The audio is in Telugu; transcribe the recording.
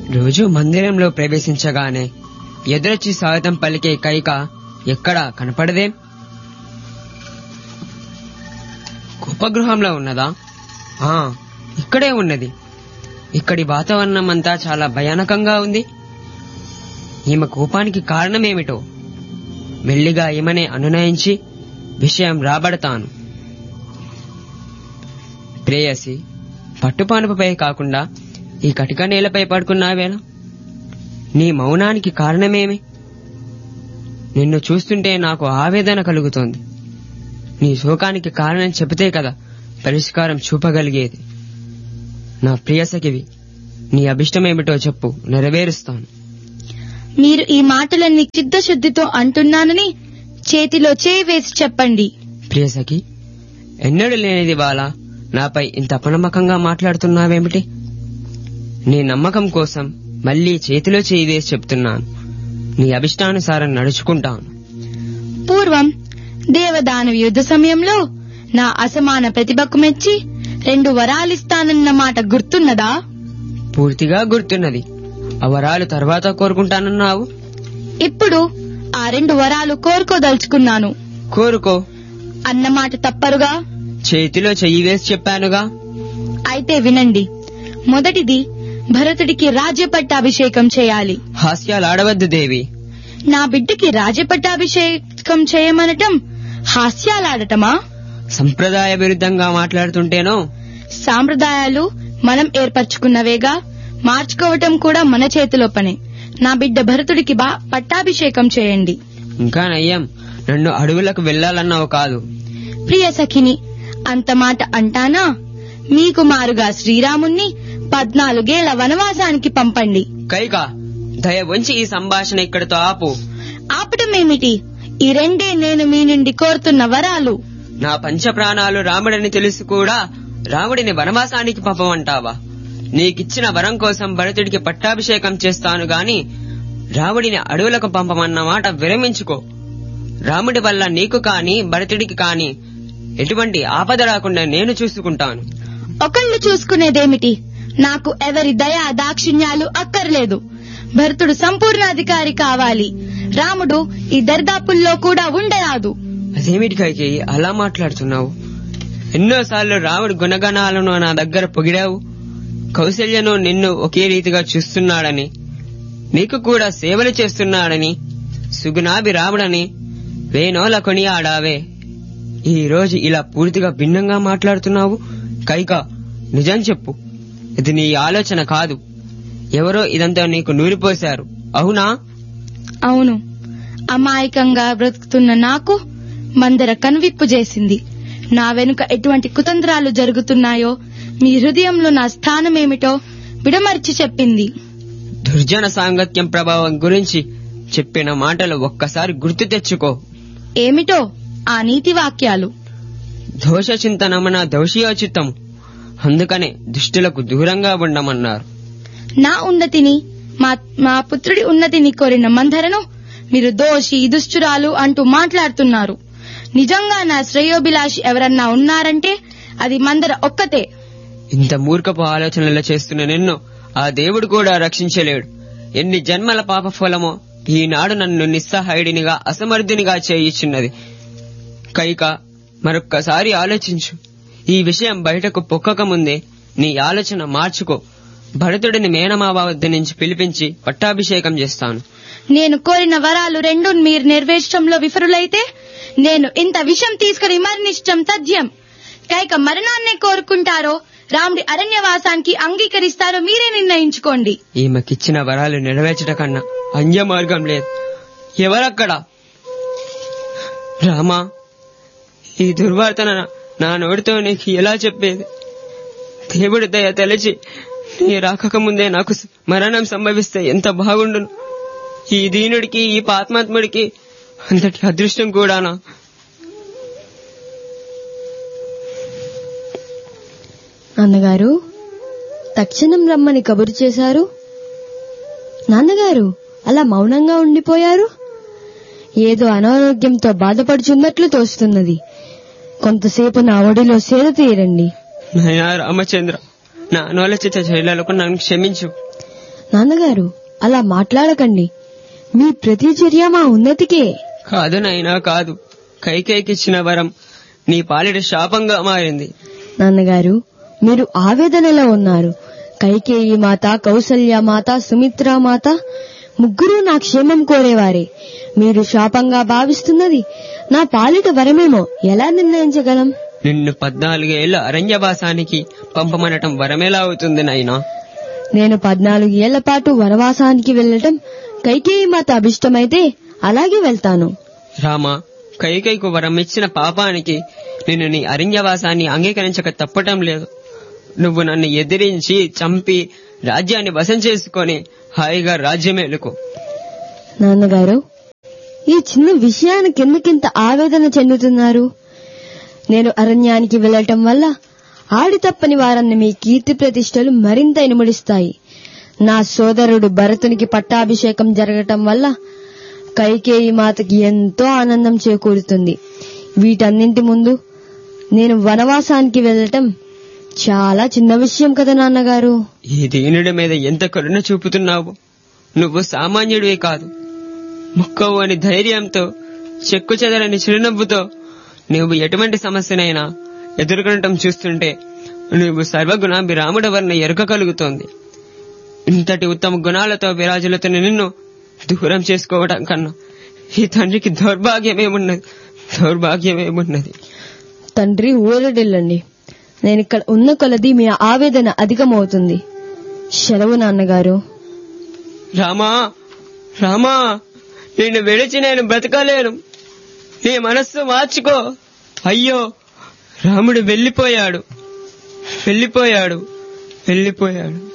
రోజు మందిరంలో ప్రవేశించగానే ఎదురొచ్చి స్వాగతం పలికే కైక ఎక్కడా కనపడదేం ఉపగృహంలో ఉన్నదా ఆ ఇక్కడే ఉన్నది ఇక్కడి వాతావరణం అంతా చాలా భయానకంగా ఉంది ఈమె కోపానికి కారణమేమిటో మెల్లిగా ఈమెనే అనునయించి విషయం రాబడతాను ప్రేయసి పట్టుపానుపై కాకుండా ఈ కటిక నేలపై పడుకున్నావేనా నీ మౌనానికి కారణమేమి నిన్ను చూస్తుంటే నాకు ఆవేదన కలుగుతోంది నీ శోకానికి కారణం చెబితే కదా పరిష్కారం చూపగలిగేది నా ప్రియసఖివి నీ అభిష్టమేమిటో చెప్పు నెరవేరుస్తాను మీరు ఈ మాటలన్నీ చిత్తశుద్ధితో అంటున్నానని చేతిలో చేయి వేసి చెప్పండి ప్రియసఖి ఎన్నడూ లేనిది బాల నాపై ఇంత అపనమ్మకంగా మాట్లాడుతున్నావేమిటి నీ నమ్మకం కోసం మళ్ళీ చేతిలో చేయి వేసి చెప్తున్నాను నీ అభిష్టానుసారం నడుచుకుంటాను పూర్వం దేవదానవ యుద్ధ సమయంలో నా అసమాన ప్రతిభకు మెచ్చి రెండు వరాలిస్తానన్న మాట గుర్తున్నదా పూర్తిగా గుర్తున్నది అవరాలు తర్వాత కోరుకుంటానన్నావు ఇప్పుడు ఆ రెండు వరాలు కోరుకోదలుచుకున్నాను కోరుకో అన్నమాట తప్పరుగా చేతిలో చెయ్యి వేసి చెప్పానుగా అయితే వినండి మొదటిది భరతుడికి రాజ్యపట్టాభిషేకం చేయాలి హాస్యాలాడవద్దు దేవి నా బిడ్డకి రాజ్యపట్టాభిషేకం చేయమనటం హాస్యాలాడటమా సంప్రదాయ విరుద్ధంగా మాట్లాడుతుంటేనో సాంప్రదాయాలు మనం ఏర్పరచుకున్నవేగా మార్చుకోవటం కూడా మన చేతిలో పనే నా బిడ్డ భరతుడికి బా పట్టాభిషేకం చేయండి ఇంకా నయ్యం నన్ను అడవులకు వెళ్లాలన్నావు కాదు ప్రియ సఖిని అంత మాట అంటానా మీకు మారుగా శ్రీరాముణ్ణి పద్నాలుగేళ్ల వనవాసానికి పంపండి కైక దయ ఉంచి ఈ సంభాషణ ఇక్కడితో ఆపు ఆపటమేమిటి ఈ రెండే నేను మీ నుండి కోరుతున్న వరాలు నా పంచ ప్రాణాలు రాముడని తెలుసు కూడా రాముడిని వనవాసానికి పంపమంటావా నీకిచ్చిన వరం కోసం భరతుడికి పట్టాభిషేకం చేస్తాను గాని రాముడిని అడవులకు పంపమన్న మాట విరమించుకో రాముడి వల్ల నీకు కాని భరతుడికి కాని ఎటువంటి ఆపద రాకుండా నేను చూసుకుంటాను ఒకళ్ళు చూసుకునేదేమిటి నాకు ఎవరి దయా దాక్షిణ్యాలు అక్కర్లేదు భరతుడు సంపూర్ణాధికారి కావాలి రాముడు ఈ దర్దాపుల్లో కూడా ఉండరాదు అదేమిటి కైకి అలా మాట్లాడుతున్నావు ఎన్నోసార్లు రాముడి గుణగణాలను నా దగ్గర పొగిడావు కౌశల్యను నిన్ను ఒకే రీతిగా చూస్తున్నాడని నీకు కూడా సేవలు చేస్తున్నాడని సుగుణాభి రాముడని వేనోల కొనియాడావే ఈ రోజు ఇలా పూర్తిగా భిన్నంగా మాట్లాడుతున్నావు కైక నిజం చెప్పు ఇది నీ ఆలోచన కాదు ఎవరో ఇదంతా నీకు నూరిపోశారు అవునా అవును అమాయకంగా బ్రతుకుతున్న నాకు మందర కనువిప్పు చేసింది నా వెనుక ఎటువంటి కుతంత్రాలు జరుగుతున్నాయో మీ హృదయంలో నా స్థానమేమిటో విడమర్చి చెప్పింది దుర్జన సాంగత్యం ప్రభావం గురించి చెప్పిన మాటలు ఒక్కసారి గుర్తు తెచ్చుకో ఏమిటో ఆ నీతి వాక్యాలు దోష చింతనమన దోషియోచితం అందుకనే దుష్టులకు దూరంగా ఉండమన్నారు నా ఉన్నతిని మా మా పుత్రుడి ఉన్నతిని కోరిన మందరను మీరు దోషి దుష్టురాలు అంటూ మాట్లాడుతున్నారు నిజంగా నా శ్రేయోభిలాషి ఎవరన్నా ఉన్నారంటే అది మందర ఒక్కతే ఇంత మూర్ఖపు ఆలోచనలు చేస్తున్న నిన్ను ఆ దేవుడు కూడా రక్షించలేడు ఎన్ని జన్మల పాప ఫలమో ఈనాడు నన్ను నిస్సహాయుడినిగా అసమర్థునిగా చేయిచున్నది కైక మరొక్కసారి ఆలోచించు ఈ విషయం బయటకు పొక్కక ముందే నీ ఆలోచన మార్చుకో భరతుడిని మేనమావ వద్ద నుంచి పిలిపించి పట్టాభిషేకం చేస్తాను నేను కోరిన వరాలు రెండు మీరు నెరవేర్చడంలో విఫరులైతే నేను ఇంత విషం తీసుకుని మరణిష్టం తథ్యం కైక మరణాన్నే కోరుకుంటారో రాముడి అరణ్యవాసానికి అంగీకరిస్తారో మీరే నిర్ణయించుకోండి ఈమెకిచ్చిన వరాలు నెరవేర్చట కన్నా అన్య మార్గం లేదు ఎవరక్కడ రామా ఈ దుర్వార్తన నా నోటితో నీకు ఎలా చెప్పేది దేవుడి దయ తెలిచి నీ రాకక ముందే నాకు మరణం సంభవిస్తే ఎంత బాగుండును ఈ దీనుడికి ఈ పాత్మాత్ముడికి అంతటి అదృష్టం కూడానా నాన్నగారు తక్షణం రమ్మని కబురు చేశారు నాన్నగారు అలా మౌనంగా ఉండిపోయారు ఏదో అనారోగ్యంతో బాధపడుచున్నట్లు తోస్తున్నది కొంతసేపు నా ఒడిలో సేద తీరండి నయా రామచంద్ర నా అనోలచిత చర్యలకు నన్ను క్షమించు నాన్నగారు అలా మాట్లాడకండి మీ ప్రతి చర్య మా ఉన్నతికే కాదు నాయనా కాదు కైకేయికిచ్చిన వరం నీ పాలిట శాపంగా మారింది నాన్నగారు మీరు ఆవేదనలో ఉన్నారు కైకేయి మాత కౌసల్య మాత సుమిత్ర మాత ముగ్గురు నా క్షేమం కోరేవారే మీరు శాపంగా భావిస్తున్నది నా పాలిట వరమేమో ఎలా నిర్ణయించగలం నిన్ను పద్నాలుగేళ్ల అరణ్యవాసానికి పంపమనటం వరమేలా అవుతుంది నాయనా నేను పద్నాలుగు ఏళ్ల పాటు వనవాసానికి వెళ్లటం కైకేయి మాత అభిష్టమైతే అలాగే వెళ్తాను రామా కైకైకు వరం ఇచ్చిన పాపానికి నిన్ను నీ అరణ్యవాసాన్ని అంగీకరించక తప్పటం లేదు నువ్వు నన్ను ఎదిరించి చంపి రాజ్యాన్ని వశం చేసుకొని హాయిగా రాజ్యమేలుకో నాన్నగారు ఈ చిన్న విషయానికి ఎందుకింత ఆవేదన చెందుతున్నారు నేను అరణ్యానికి వెళ్లటం వల్ల ఆడి తప్పని వారన్న మీ కీర్తి ప్రతిష్టలు మరింత ఇనుమడిస్తాయి నా సోదరుడు భరతునికి పట్టాభిషేకం జరగటం వల్ల కైకేయి మాతకి ఎంతో ఆనందం చేకూరుతుంది వీటన్నింటి ముందు నేను వనవాసానికి వెళ్లటం చాలా చిన్న విషయం కదా నాన్నగారు ఈ దీనుడి మీద ఎంత కరుణ చూపుతున్నావు నువ్వు సామాన్యుడివి కాదు ముక్కవు అని ధైర్యంతో చెక్కు చెదరని చిరునవ్వుతో నువ్వు ఎటువంటి సమస్యనైనా ఎదుర్కొనటం చూస్తుంటే నువ్వు సర్వగుణాభిరాముడవన్న ఎరుక కలుగుతోంది ఇంతటి ఉత్తమ గుణాలతో విరాజులతున్న నిన్ను దూరం చేసుకోవడం కన్నా ఈ తండ్రికి దౌర్భాగ్యమేమున్నది దౌర్భాగ్యమేమున్నది తండ్రి ఊరడిల్లండి నేను ఇక్కడ ఉన్న కొలది మీ ఆవేదన అధికమవుతుంది సెలవు నాన్నగారు రామా రామా నిన్ను విడిచి నేను బ్రతకలేను నీ మనస్సు మార్చుకో అయ్యో రాముడు వెళ్ళిపోయాడు వెళ్ళిపోయాడు వెళ్ళిపోయాడు